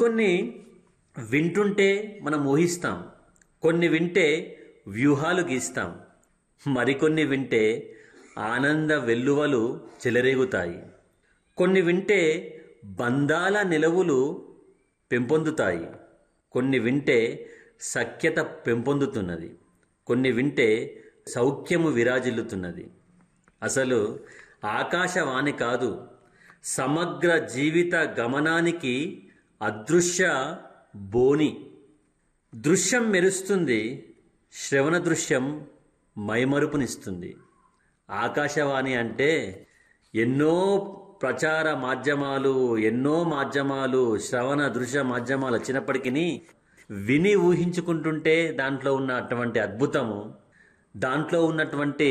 కొన్ని వింటుంటే మనం ఊహిస్తాం కొన్ని వింటే వ్యూహాలు గీస్తాం మరికొన్ని వింటే ఆనంద వెల్లువలు చెలరేగుతాయి కొన్ని వింటే బంధాల నిలవులు పెంపొందుతాయి కొన్ని వింటే సఖ్యత పెంపొందుతున్నది కొన్ని వింటే సౌఖ్యము విరాజిల్లుతున్నది అసలు ఆకాశవాణి కాదు సమగ్ర జీవిత గమనానికి అదృశ్య బోని దృశ్యం మెరుస్తుంది శ్రవణ దృశ్యం మైమరుపునిస్తుంది ఆకాశవాణి అంటే ఎన్నో ప్రచార మాధ్యమాలు ఎన్నో మాధ్యమాలు శ్రవణ దృశ్య మాధ్యమాలు వచ్చినప్పటికీ విని ఊహించుకుంటుంటే దాంట్లో ఉన్నటువంటి అద్భుతము దాంట్లో ఉన్నటువంటి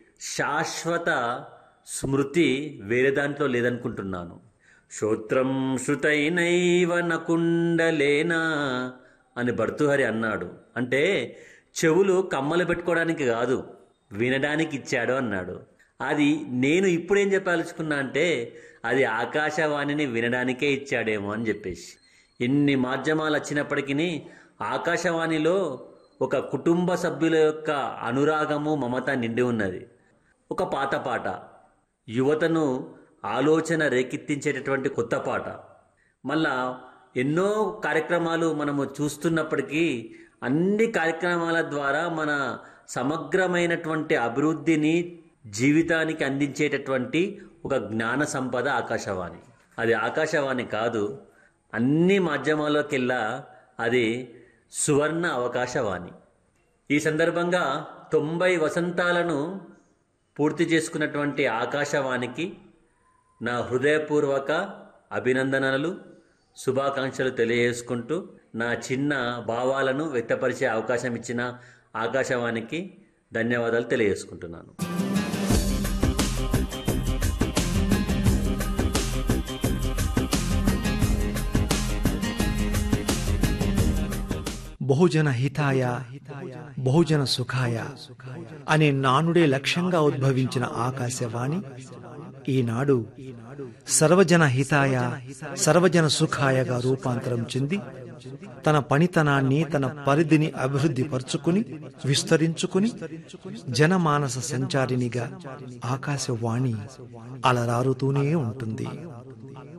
శాశ్వత స్మృతి వేరే దాంట్లో లేదనుకుంటున్నాను శ్రోత్రం శృతైనైవ నకుండలేనా అని భర్తృహరి అన్నాడు అంటే చెవులు కమ్మలు పెట్టుకోవడానికి కాదు వినడానికి ఇచ్చాడు అన్నాడు అది నేను ఇప్పుడేం చెప్పాల్చుకున్నా అంటే అది ఆకాశవాణిని వినడానికే ఇచ్చాడేమో అని చెప్పేసి ఎన్ని మాధ్యమాలు వచ్చినప్పటికీ ఆకాశవాణిలో ఒక కుటుంబ సభ్యుల యొక్క అనురాగము మమత నిండి ఉన్నది ఒక పాత పాట యువతను ఆలోచన రేకెత్తించేటటువంటి కొత్త పాట మళ్ళా ఎన్నో కార్యక్రమాలు మనము చూస్తున్నప్పటికీ అన్ని కార్యక్రమాల ద్వారా మన సమగ్రమైనటువంటి అభివృద్ధిని జీవితానికి అందించేటటువంటి ఒక జ్ఞాన సంపద ఆకాశవాణి అది ఆకాశవాణి కాదు అన్ని మాధ్యమాల్లోకెల్లా అది సువర్ణ అవకాశవాణి ఈ సందర్భంగా తొంభై వసంతాలను పూర్తి చేసుకున్నటువంటి ఆకాశవాణికి నా హృదయపూర్వక అభినందనలు శుభాకాంక్షలు తెలియజేసుకుంటూ నా చిన్న భావాలను వ్యక్తపరిచే అవకాశం ఇచ్చిన ఆకాశవాణికి ధన్యవాదాలు తెలియజేసుకుంటున్నాను బహుజన హితాయ బహుజన సుఖాయ అనే నానుడే లక్ష్యంగా ఉద్భవించిన ఆకాశవాణి ఈనాడు సర్వజన హితాయ సర్వజన సుఖాయగా రూపాంతరం చెంది తన పనితనాన్ని తన పరిధిని అభివృద్ధి పరుచుకుని విస్తరించుకుని జనమానస సంచారినిగా ఆకాశవాణి అలరారుతూనే ఉంటుంది